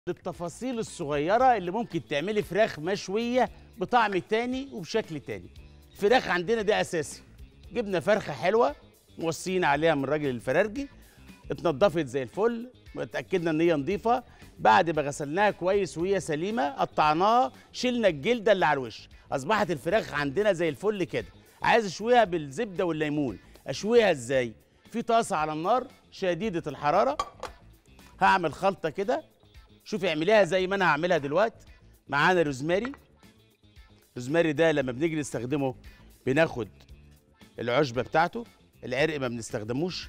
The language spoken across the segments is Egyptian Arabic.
للتفاصيل الصغيرة اللي ممكن تعملي فراخ مشوية بطعم تاني وبشكل تاني الفراخ عندنا دي أساسي جبنا فرخة حلوة موصيين عليها من الراجل الفرارجي اتنضفت زي الفل واتأكدنا ان هي نظيفة بعد ما غسلناها كويس وهي سليمة قطعناها شلنا الجلدة اللي على الوش أصبحت الفراخ عندنا زي الفل كده عايز أشويها بالزبدة والليمون أشويها إزاي في طاسة على النار شديدة الحرارة هعمل خلطة كده شوفي اعمليها زي ما انا هعملها دلوقتي معانا روزماري روزماري ده لما بنيجي نستخدمه بناخد العشبة بتاعته العرق ما بنستخدموش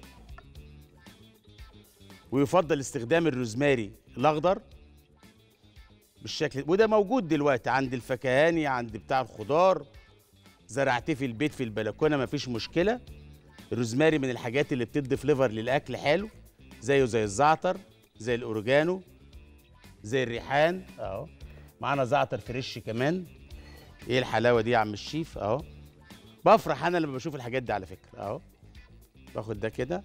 ويفضل استخدام الروزماري الاخضر بالشكل وده موجود دلوقتي عند الفكهاني عند بتاع الخضار زرعتيه في البيت في البلكونه مفيش مشكله الروزماري من الحاجات اللي بتدي فليفر للاكل حلو زيه زي الزعتر زي الاوريجانو زي الريحان اهو معانا زعتر فريش كمان ايه الحلاوه دي يا عم الشيف اهو بفرح انا لما بشوف الحاجات دي على فكره اهو باخد ده كده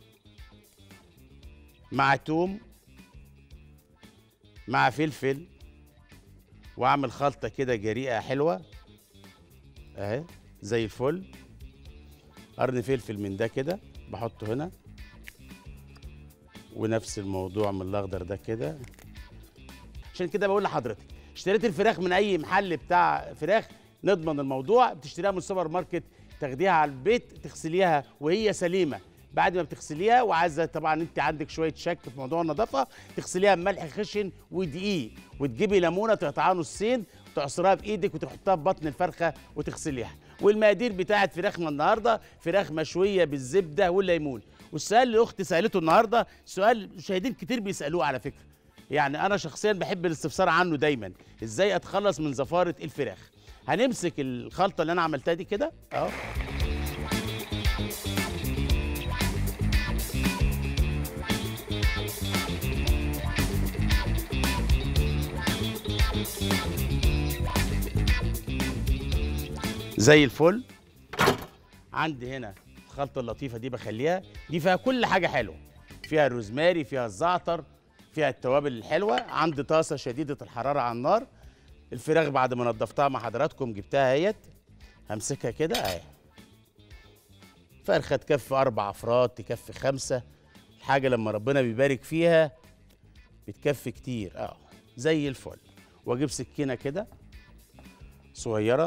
مع توم مع فلفل واعمل خلطه كده جريئه حلوه اهي زي الفل قرن فلفل من ده كده بحطه هنا ونفس الموضوع من الاخضر ده كده عشان كده بقول لحضرتك اشتريت الفراخ من اي محل بتاع فراخ نضمن الموضوع بتشتريها من السوبر ماركت تاخديها على البيت تغسليها وهي سليمه بعد ما بتغسليها وعايزه طبعا انت عندك شويه شك في موضوع النظافه تغسليها بملح خشن ودقيق وتجيبي ليمونه تقطعها نصين وتعصرها بايدك وتحطها في بطن الفرخه وتغسليها والمقادير بتاعت فراخنا النهارده فراخ مشويه بالزبده والليمون والسؤال اللي اختي سالته النهارده سؤال مشاهدين كتير بيسالوه على فكره يعني انا شخصيا بحب الاستفسار عنه دايما ازاي اتخلص من زفاره الفراخ هنمسك الخلطه اللي انا عملتها دي كده اهو زي الفل عندي هنا الخلطه اللطيفه دي بخليها دي فيها كل حاجه حلوه فيها الروزماري فيها الزعتر فيها التوابل الحلوه عندي طاسه شديده الحراره على النار الفراخ بعد ما نضفتها مع حضراتكم جبتها اهيت همسكها كده اهي فرخه تكفي اربع افراد تكفي خمسه الحاجه لما ربنا بيبارك فيها بتكفي كتير اه زي الفل واجيب سكينه كده صغيره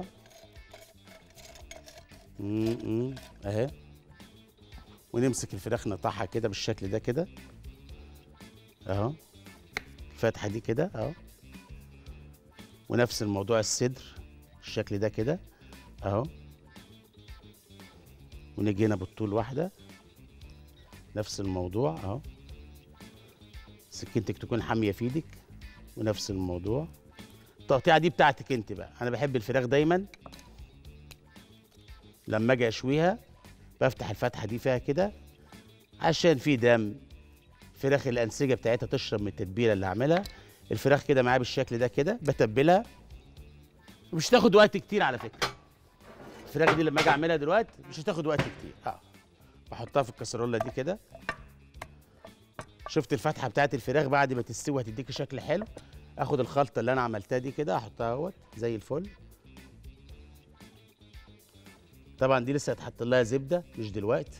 امم اهي ونمسك الفراخ نقطعها كده بالشكل ده كده اهو الفتحه دي كده اهو ونفس الموضوع الصدر الشكل ده كده اهو ونيجي هنا بالطول واحده نفس الموضوع اهو سكينتك تكون حاميه في ايدك ونفس الموضوع التقطيعه دي بتاعتك انت بقى انا بحب الفراخ دايما لما اجي اشويها بفتح الفتحه دي فيها كده عشان في دم فراخ الانسجه بتاعتها تشرب من التتبيله اللي هعملها الفراخ كده معايا بالشكل ده كده بتبلها ومش تاخد وقت كتير على فكره الفراخ دي لما اجي اعملها دلوقتي مش هتاخد وقت كتير اه بحطها في الكسرونه دي كده شفت الفتحه بتاعت الفراخ بعد ما تستوي هتديكي شكل حلو اخد الخلطه اللي انا عملتها دي كده احطها اهوت زي الفل طبعا دي لسه هتحط لها زبده مش دلوقتي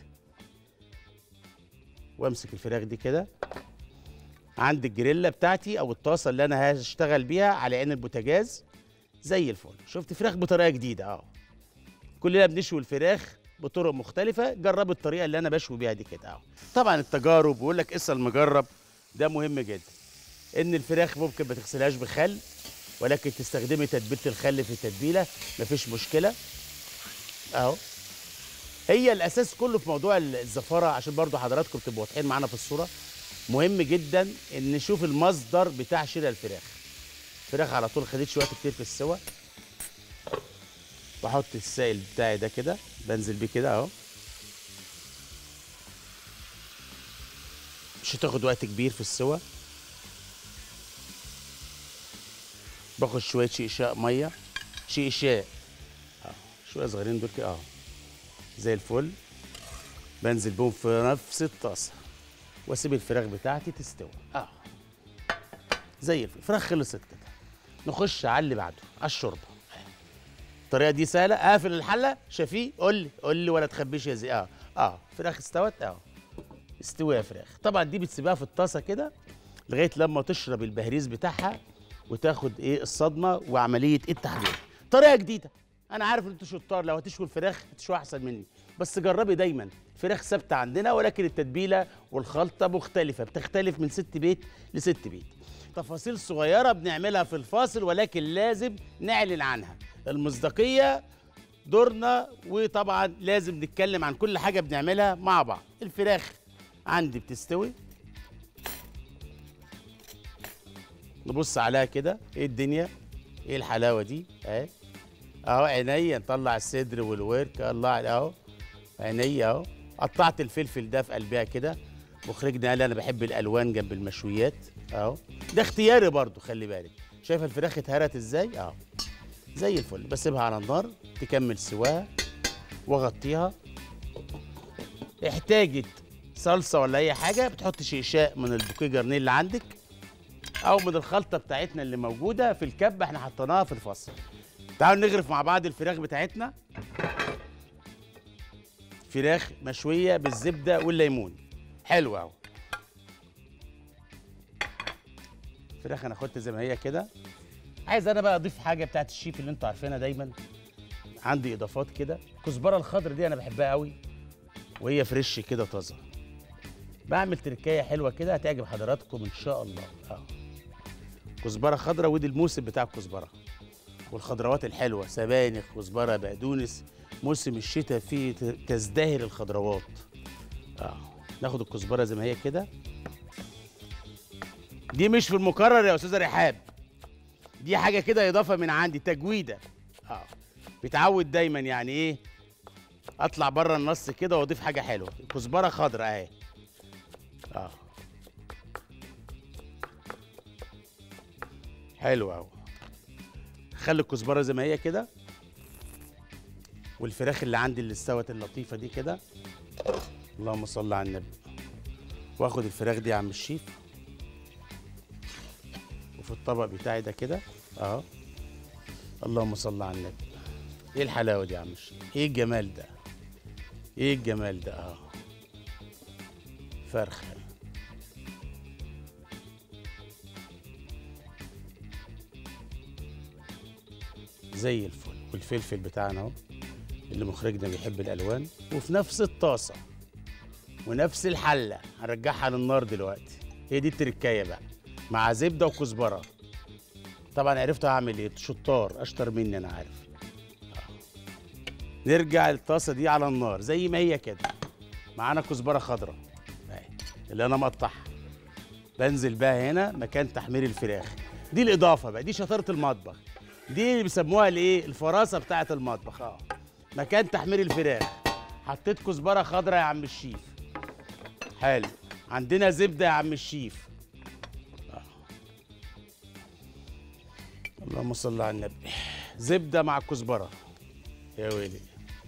وامسك الفراخ دي كده عند الجريلا بتاعتي او الطاسه اللي انا هشتغل بيها على عين البوتاجاز زي الفل شفت فراخ بطريقه جديده اه كلنا بنشوي الفراخ بطرق مختلفه جربوا الطريقه اللي انا بشوي بيها دي كده اه طبعا التجارب بيقول لك اسال مجرب ده مهم جدا ان الفراخ ممكن ما تغسلهاش بخل ولكن تستخدمي تتبيله الخل في التتبيله مفيش مشكله اهو هي الاساس كله في موضوع الزفاره عشان برضو حضراتكم تبقوا واضحين معانا في الصوره مهم جدا ان نشوف المصدر بتاع شراء الفراخ الفراخ على طول خدتش وقت كتير في السوى بحط السائل بتاعي ده كده بنزل بيه كده اهو مش هتاخد وقت كبير في السوى باخد شويه شيشاء ميه شيشاء اه شويه صغيرين دول كده اه زي الفل بنزل بهم في نفس الطاسه واسيب الفراخ بتاعتي تستوي اه زي الفل الفراخ خلصت كده نخش على اللي بعده على الشوربه الطريقه دي سهله اقفل الحله شفيق قول لي قول لي ولا تخبيش يا زي اه اه فراخ استوت اه استوي يا فراخ طبعا دي بتسيبها في الطاسه كده لغايه لما تشرب البهريز بتاعها وتاخد ايه الصدمه وعمليه التحضير طريقه جديده انا عارف ان انتوا شطار لو هتشوي الفراخ هتشوي احسن مني بس جربي دايما فراخ ثابته عندنا ولكن التتبيله والخلطه مختلفه بتختلف من ست بيت لست بيت تفاصيل صغيره بنعملها في الفاصل ولكن لازم نعلن عنها المصداقيه دورنا وطبعا لازم نتكلم عن كل حاجه بنعملها مع بعض الفراخ عندي بتستوي نبص عليها كده ايه الدنيا ايه الحلاوه دي اهي اهو عينيا نطلع الصدر والورك الله اهو عينيا اهو قطعت الفلفل ده في قلبها كده مخرجنا قال انا بحب الالوان جنب المشويات اهو ده اختياري برضو خلي بالك شايفه الفراخ اتهرت ازاي اهو زي الفل بسيبها على النار تكمل سواها واغطيها احتاجت صلصه ولا اي حاجه بتحط شيشاء من البوكيه جرنيه اللي عندك او من الخلطه بتاعتنا اللي موجوده في الكبه احنا حطيناها في الفصل تعالوا نغرف مع بعض الفراخ بتاعتنا فراخ مشويه بالزبده والليمون حلوه اهو الفراخ انا خدت زي ما هي كده عايز انا بقى اضيف حاجه بتاعت الشيف اللي انتوا عارفينها دايما عندي اضافات كده الكزبره الخضر دي انا بحبها قوي وهي فريش كده طازه بعمل تركايه حلوه كده هتعجب حضراتكم ان شاء الله اه كزبره خضراء ودي الموسم بتاع الكزبره والخضروات الحلوه سبانخ كزبره بقدونس موسم الشتاء فيه ت- تزدهر الخضروات اه ناخد الكزبره زي ما هي كده دي مش في المكرر يا استاذه رحاب دي حاجه كده اضافه من عندي تجويده اه بتعود دايما يعني ايه اطلع بره النص كده واضيف حاجه حلوه كزبره خضراء اهي اه حلو قوي خلي الكزبره زي ما هي كده والفراخ اللي عندي اللي استوت اللطيفه دي كده اللهم صل على النبي واخد الفراخ دي يا عم الشيف وفي الطبق بتاعي ده كده اهو اللهم صل على النبي ايه الحلاوه دي يا عم الشيف ايه الجمال ده ايه الجمال ده اه فرخه زي الفل والفلفل بتاعنا اهو اللي مخرجنا بيحب الالوان وفي نفس الطاسه ونفس الحله هنرجعها للنار دلوقتي هي دي التركايه بقى مع زبده وكزبره طبعا عرفت هعمل ايه شطار اشطر مني انا عارف آه. نرجع الطاسه دي على النار زي ما هي كده معانا كزبره خضراء أهي، اللي انا مقطعها بنزل بقى هنا مكان تحمير الفراخ دي الاضافه بقى دي شطاره المطبخ دي اللي بيسموها الايه الفراسه بتاعه المطبخ اه مكان تحمير الفراخ حطيت كزبره خضراء يا عم الشيف حلو عندنا زبده يا عم الشيف آه. اللهم صل على النبي زبده مع الكزبره يا ويلي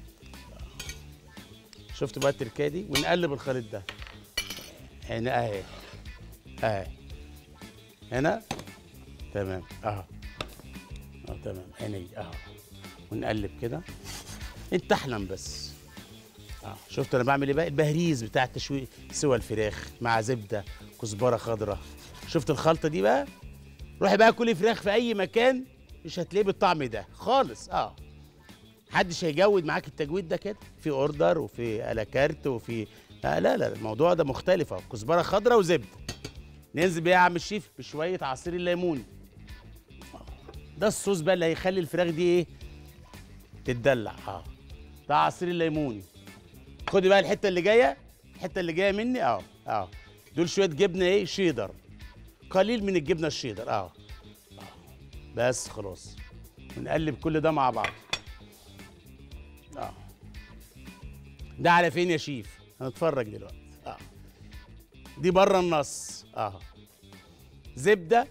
آه. شفت بقى التركيه دي ونقلب الخليط ده هنا اهي اهي هنا تمام اهو اه تمام عيني اهو ونقلب كده انت احلم بس اه شفت انا بعمل ايه بقى البهريز بتاع التشويق سوى الفراخ مع زبده كزبره خضراء شفت الخلطه دي بقى روحي بقى كلي فراخ في اي مكان مش هتلاقيه بالطعم ده خالص اه محدش هيجود معاك التجويد ده كده في اوردر وفي الاكارت وفي لا لا لا الموضوع ده مختلف اهو كزبره خضراء وزبده ننزل بيها يا عم الشيف بشويه عصير الليمون ده الصوص بقى اللي هيخلي الفراخ دي ايه تتدلع اه ده عصير الليمون خدي بقى الحته اللي جايه الحته اللي جايه مني اه اه دول شويه جبنه ايه شيدر قليل من الجبنه الشيدر اه آه. بس خلاص ونقلب كل ده مع بعض اه ده على فين يا شيف هنتفرج دلوقتي اه دي بره النص اه زبده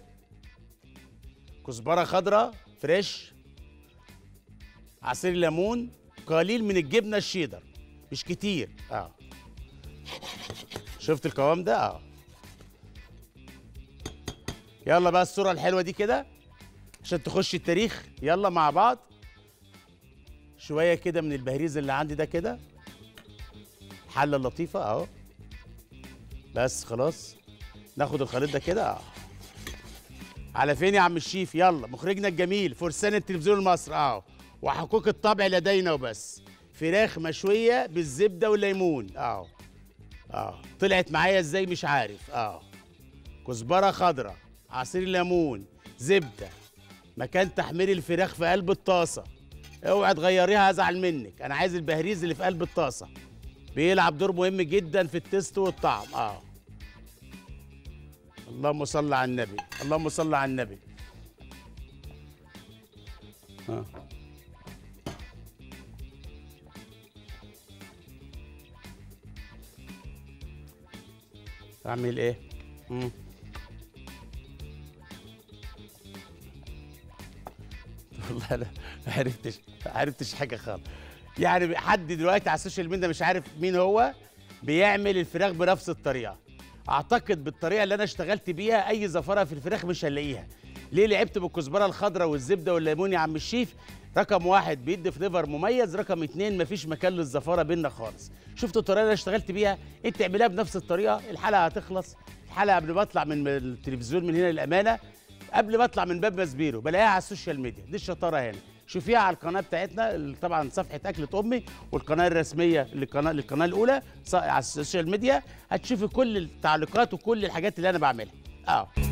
كزبره خضراء فريش عصير ليمون قليل من الجبنه الشيدر مش كتير اه شفت القوام ده اه يلا بقى الصوره الحلوه دي كده عشان تخش التاريخ يلا مع بعض شويه كده من البهريز اللي عندي ده كده حله لطيفه اهو بس خلاص ناخد الخليط ده كده اه على فين يا عم الشيف يلا مخرجنا الجميل فرسان التلفزيون المصري اهو وحقوق الطبع لدينا وبس فراخ مشويه بالزبده والليمون اهو اه طلعت معايا ازاي مش عارف اه كزبره خضراء عصير ليمون زبده مكان تحمير الفراخ في قلب الطاسه اوعي تغيريها ازعل منك انا عايز البهريز اللي في قلب الطاسه بيلعب دور مهم جدا في التست والطعم اه اللهم صل على النبي اللهم صل على النبي آه. اعمل ايه مم. والله انا ما عرفتش ما عرفتش حاجه خالص يعني حد دلوقتي على السوشيال ميديا مش عارف مين هو بيعمل الفراخ بنفس الطريقه اعتقد بالطريقه اللي انا اشتغلت بيها اي زفره في الفراخ مش هنلاقيها ليه لعبت بالكزبره الخضراء والزبده والليمون يا عم الشيف رقم واحد بيدي فليفر مميز رقم اتنين مفيش مكان للزفاره بينا خالص شفتوا الطريقه اللي انا اشتغلت بيها انت اعملها بنفس الطريقه الحلقه هتخلص الحلقه قبل ما اطلع من التلفزيون من هنا للامانه قبل ما اطلع من باب مسبيرو بلاقيها على السوشيال ميديا دي الشطاره هنا شوفيها على القناه بتاعتنا اللي طبعا صفحه اكله امي والقناه الرسميه للقناه للقناه الاولى ص- على السوشيال ميديا هتشوفي كل التعليقات وكل الحاجات اللي انا بعملها اه